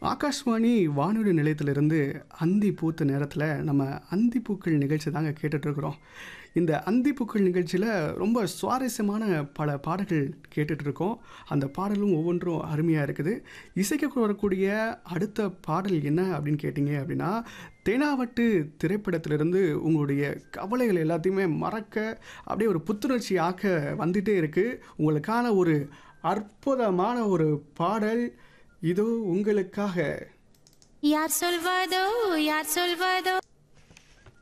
ஆகாஷ்வாணி வானொலி நிலையத்திலிருந்து அந்தி பூத்த நேரத்தில் நம்ம அந்தி பூக்கள் நிகழ்ச்சி தாங்க கேட்டுட்ருக்குறோம் இந்த அந்தி பூக்கள் நிகழ்ச்சியில் ரொம்ப சுவாரஸ்யமான பல பாடல்கள் கேட்டுட்டு இருக்கோம் அந்த பாடலும் ஒவ்வொன்றும் அருமையாக இருக்குது இசைக்க வரக்கூடிய அடுத்த பாடல் என்ன அப்படின்னு கேட்டிங்க அப்படின்னா தேனாவட்டு திரைப்படத்திலிருந்து உங்களுடைய கவலைகள் எல்லாத்தையுமே மறக்க அப்படியே ஒரு புத்துணர்ச்சி ஆக்க வந்துட்டே இருக்குது உங்களுக்கான ஒரு அற்புதமான ஒரு பாடல் இதோ உங்களுக்காக யார் சொல்வதோ யார் சொல்வதோ